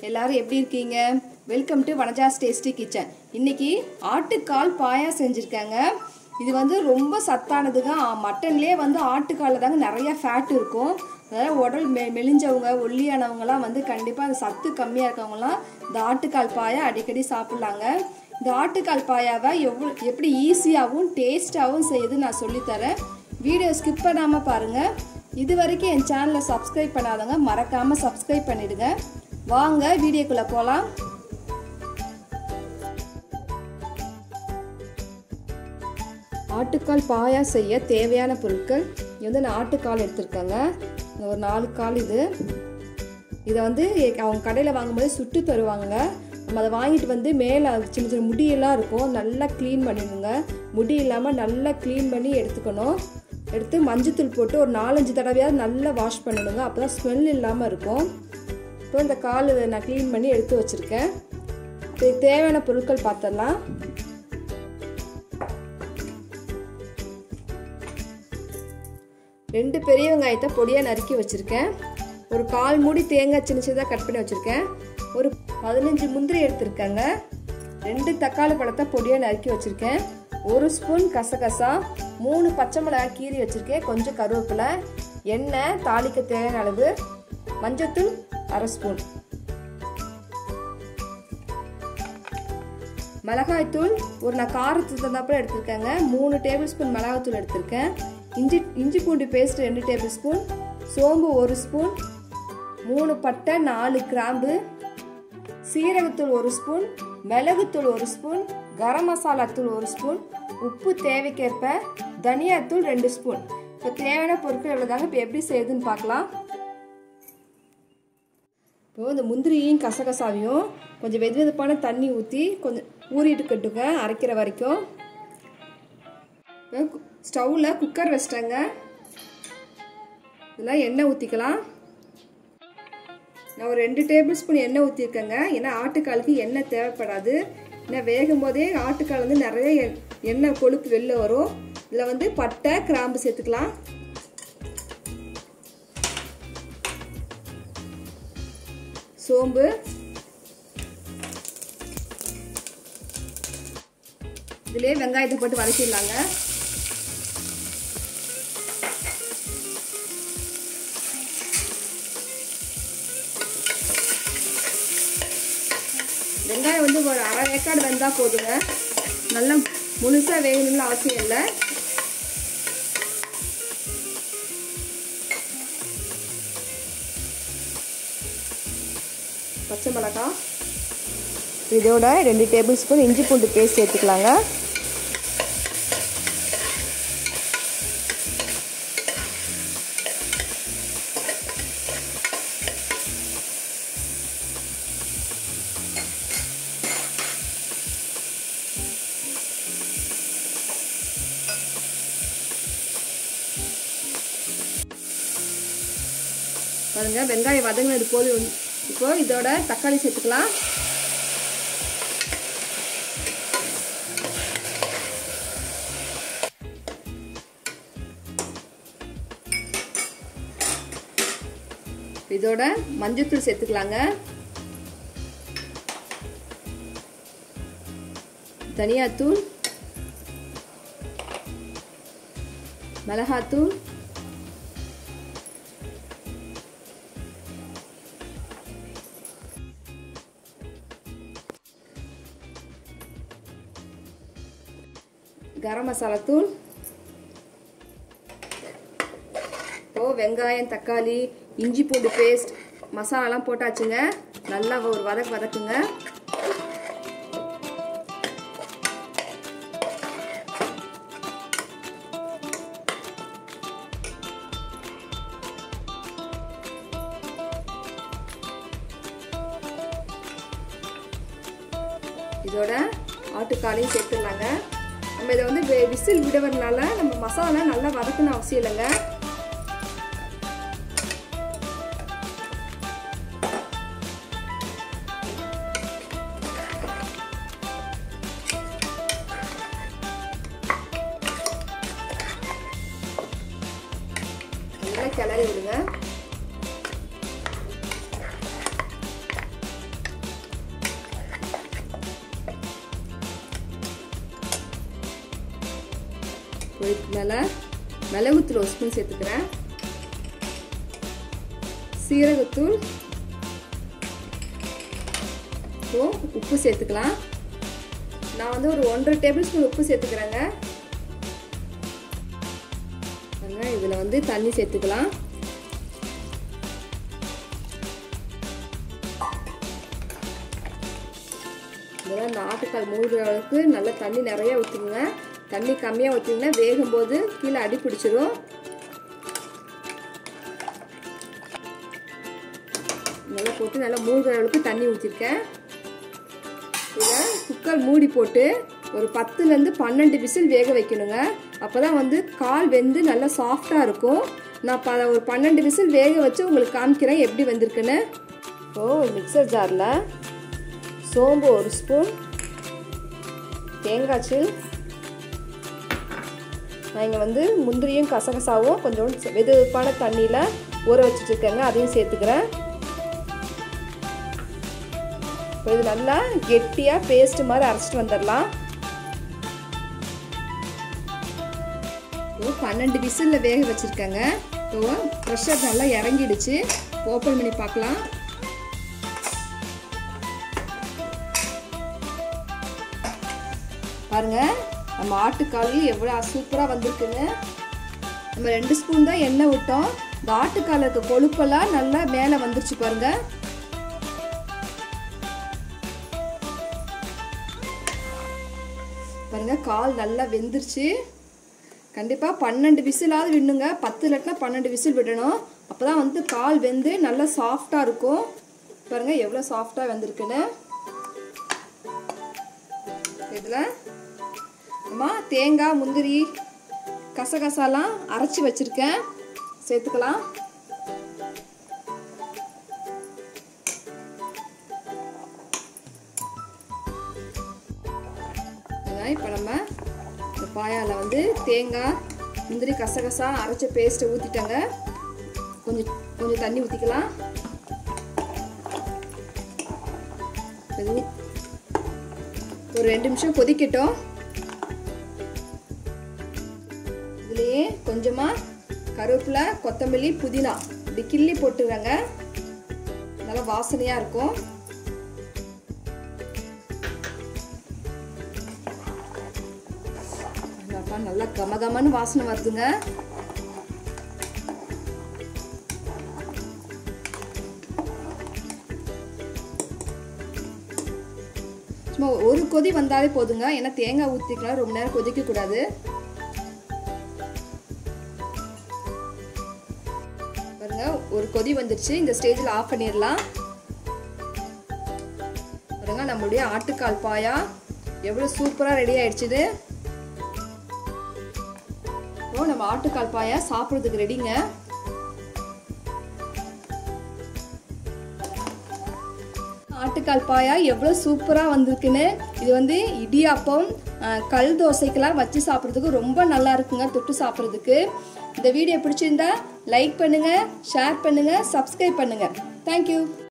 எல்லாரும் எப்படி இருக்கீங்க welcome to Vanaja's tasty kitchen இன்னைக்கு ஆட்டுக்கால் பாயா செஞ்சுருக்காங்க இது வந்து ரொம்ப சத்தானதுங்க மட்டன்லேயே வந்து ஆட்டுக்காலில் தாங்க நிறைய ஃபேட் இருக்கும் அதாவது உடல் மெ மெலிஞ்சவங்க ஒல்லியானவங்கலாம் வந்து கண்டிப்பாக அந்த சத்து கம்மியாக இருக்கவங்கலாம் இந்த ஆட்டுக்கால் பாயா அடிக்கடி சாப்பிட்லாங்க இந்த ஆட்டுக்கால் பாயாவை எவ்வளோ எப்படி ஈஸியாகவும் டேஸ்ட்டாகவும் செய்யுது நான் சொல்லித்தரேன் வீடியோ ஸ்கிப் பண்ணாமல் பாருங்கள் இது வரைக்கும் என் சேனலை சப்ஸ்கிரைப் பண்ணாதவங்க மறக்காமல் சப்ஸ்கிரைப் பண்ணிடுங்க வாங்க வீடியோக்குள்ளே போகலாம் ஆட்டுக்கால் பாயா செய்ய தேவையான பொருட்கள் இது வந்து நான் ஆட்டுக்கால் எடுத்திருக்கேங்க இந்த ஒரு நாலு கால் இது இதை வந்து அவங்க கடையில் வாங்கும்போது சுட்டு தருவாங்க நம்ம அதை வாங்கிட்டு வந்து மேலே சின்ன சின்ன முடியெல்லாம் இருக்கும் நல்லா க்ளீன் பண்ணிடுங்க முடி இல்லாமல் நல்லா க்ளீன் பண்ணி எடுத்துக்கணும் எடுத்து மஞ்சத்தூள் போட்டு ஒரு நாலஞ்சு தடவையாவது நல்லா வாஷ் பண்ணணுங்க அப்போ தான் ஸ்மெல் இல்லாமல் இருக்கும் இப்போ இந்த கால் நான் க்ளீன் பண்ணி எடுத்து வச்சுருக்கேன் இதுக்கு தேவையான பொருட்கள் பார்த்துடலாம் ரெண்டு பெரிய வெங்காயத்தை பொடியாக நறுக்கி வச்சுருக்கேன் ஒரு கால் மூடி தேங்காய் சின்ன சின்னதாக கட் பண்ணி வச்சுருக்கேன் ஒரு பதினஞ்சு முந்திரி எடுத்திருக்கேங்க ரெண்டு தக்காளி பழத்தை பொடியாக நறுக்கி வச்சுருக்கேன் ஒரு ஸ்பூன் கசகசா மூணு பச்சை மிளகாய் கீரி வச்சுருக்கேன் கொஞ்சம் கருவேப்பிலை எண்ணெய் தாளிக்க தேவையான அளவு மஞ்சத்தூள் அரை ஸ்பூன் மிளகாய்த்தூள் ஒரு நான் காரத்துக்கு தந்தாப்புல எடுத்திருக்கேங்க மூணு டேபிள் ஸ்பூன் மிளகாய்த்தூள் எடுத்திருக்கேன் இஞ்சி இஞ்சி பூண்டு பேஸ்ட் ரெண்டு டேபிள் ஸ்பூன் சோம்பு ஒரு ஸ்பூன் மூணு பட்டை நாலு கிராம்பு சீரகத்தூள் ஒரு ஸ்பூன் மிளகுத்தூள் ஒரு ஸ்பூன் கரம் மசாலா தூள் ஒரு ஸ்பூன் உப்பு தேவைக்கேற்ப தனியாத்தூள் ரெண்டு ஸ்பூன் இப்போ தேவையான பொருட்கள் எவ்வளோதாங்க இப்போ எப்படி செய்யுதுன்னு பார்க்கலாம் இப்போ இந்த முந்திரியும் கசகசாவையும் கொஞ்சம் வெது வெதுப்பான தண்ணி ஊற்றி கொஞ்சம் ஊறிட்டு கட்டுங்க அரைக்கிற வரைக்கும் ஸ்டவ்வில் குக்கர் வச்சிட்டேங்க இதில் எண்ணெய் ஊற்றிக்கலாம் நான் ஒரு ரெண்டு டேபிள் ஸ்பூன் எண்ணெய் ஊற்றிருக்கேங்க ஏன்னா ஆட்டுக்காலுக்கு எண்ணெய் தேவைப்படாது ஏன்னா வேகும் போதே ஆட்டுக்கால் வந்து நிறைய எண்ணெய் கொழுப்பு வெளில வரும் இதில் வந்து பட்டை கிராம்பு சேர்த்துக்கலாம் சோம்பு இதுலேயே வெங்காயத்தை போட்டு வதக்கிடலாங்க வெங்காயம் வந்து ஒரு அரை வேக்காடு வெந்தால் போதுங்க நல்லா முழுசாக வேகணும்னு அவசியம் இல்லை பச்சை மிளகாய் இதோட ரெண்டு டேபிள் ஸ்பூன் இஞ்சி பூண்டு பேஸ்ட் சேர்த்துக்கலாங்க பாருங்க வெங்காயம் வதங்கினது போது இப்போ இதோட தக்காளி சேர்த்துக்கலாம் இதோட மஞ்சத்தூள் சேர்த்துக்கலாங்க தனியாத்தூள் மிளகாத்தூள் கரம் மசாலா தூள் இப்போ வெங்காயம் தக்காளி இஞ்சி பூண்டு பேஸ்ட் மசாலாலாம் போட்டாச்சுங்க நல்லா ஒரு வதக்கு வதக்குங்க இதோட ஆட்டுக்காலையும் சேர்த்துடலாங்க நம்ம இதை வந்து விசில் விடுவதுனால நம்ம மசாலா நல்லா வதக்கணும் அவசியம் இல்லைங்க நல்லா கிளறி விடுங்க இதுக்கு மேலே மிளகுத்தூள் ஒரு ஸ்பூன் சேர்த்துக்கிறேன் சீரகத்தூள் இப்போ உப்பு சேர்த்துக்கலாம் நான் வந்து ஒரு ஒன்றரை டேபிள் ஸ்பூன் உப்பு சேர்த்துக்கிறேங்க இதில் வந்து தண்ணி சேர்த்துக்கலாம் இதெல்லாம் நாட்டுக்கால் மூழ்கிற அளவுக்கு நல்லா தண்ணி நிறைய ஊற்றுங்க தண்ணி கம்மியாக ஊற்றிங்கன்னா வேகும்போது கீழே அடி பிடிச்சிரும் நல்லா போட்டு நல்லா மூழ்கிற அளவுக்கு தண்ணி ஊற்றிருக்கேன் இதை குக்கர் மூடி போட்டு ஒரு பத்துலேருந்து பன்னெண்டு விசில் வேக வைக்கணுங்க அப்போ தான் வந்து கால் வெந்து நல்லா சாஃப்டாக இருக்கும் நான் ப ஒரு பன்னெண்டு விசில் வேக வச்சு உங்களுக்கு காமிக்கிறேன் எப்படி வந்திருக்குன்னு ஓ மிக்சர் ஜாரில் சோம்பு ஒரு ஸ்பூன் தேங்காய் சில் நான் இங்கே வந்து முந்திரியும் கசகசாவும் கொஞ்சம் வெது வெதுப்பான தண்ணியில் ஊற வச்சுட்டுருக்கேங்க அதையும் சேர்த்துக்கிறேன் இது நல்லா கெட்டியாக பேஸ்ட் மாதிரி அரைச்சிட்டு வந்துடலாம் பன்னெண்டு விசிலில் வேக வச்சுருக்கேங்க இப்போ ப்ரெஷர் நல்லா இறங்கிடுச்சு ஓப்பன் பண்ணி பார்க்கலாம் பாருங்க நம்ம ஆட்டுக்கால் எவ்வளோ சூப்பராக வந்திருக்குன்னு நம்ம ரெண்டு ஸ்பூன் தான் எண்ணெய் விட்டோம் இந்த ஆட்டுக்கால் இருக்க கொழுப்பெல்லாம் நல்லா மேலே வந்துருச்சு பாருங்க பாருங்க கால் நல்லா வெந்துருச்சு கண்டிப்பாக பன்னெண்டு விசிலாவது விடணுங்க பத்து இல்லாட்டினா பன்னெண்டு விசில் விடணும் அப்போ தான் வந்து கால் வெந்து நல்லா சாஃப்டாக இருக்கும் பாருங்க எவ்வளோ சாஃப்டாக வந்திருக்குன்னு இதில் அம்மா தேங்காய் முந்திரி கசகசாலாம் அரைச்சி வச்சுருக்கேன் சேர்த்துக்கலாம் இப்போ நம்ம இந்த பாயாவில் வந்து தேங்காய் முந்திரி கசகசா அரைச்ச பேஸ்ட்டை ஊற்றிட்டங்க கொஞ்சம் கொஞ்சம் தண்ணி ஊற்றிக்கலாம் ஒரு ரெண்டு நிமிஷம் கொதிக்கட்டும் இதுலேயே கொஞ்சமாக கருவேப்பிலை கொத்தமல்லி புதினா இப்படி கிள்ளி போட்டுருங்க நல்லா வாசனையாக இருக்கும் நல்லா கமகமன்னு வாசனை வருதுங்க சும்மா ஒரு கொதி வந்தாலே போதுங்க ஏன்னா தேங்காய் ஊற்றிக்கலாம் ரொம்ப நேரம் கொதிக்க கூடாது பாருங்க ஒரு கொதி வந்துருச்சு இந்த ஸ்டேஜில் ஆஃப் பண்ணிடலாம் பாருங்க நம்மளுடைய ஆட்டுக்கால் பாயா எவ்வளோ சூப்பராக ரெடி ஆயிடுச்சுது இப்போ நம்ம ஆட்டுக்கால் பாயா சாப்பிட்றதுக்கு ரெடிங்க ஆட்டுக்கால் பாயா எவ்வளோ சூப்பராக வந்திருக்குன்னு இது வந்து இடியாப்பம் கல் தோசைக்கெல்லாம் வச்சு சாப்பிட்றதுக்கு ரொம்ப நல்லா இருக்குங்க தொட்டு சாப்பிட்றதுக்கு இந்த வீடியோ பிடிச்சிருந்தா லைக் பண்ணுங்கள் ஷேர் பண்ணுங்கள் சப்ஸ்கிரைப் பண்ணுங்கள் தேங்க்யூ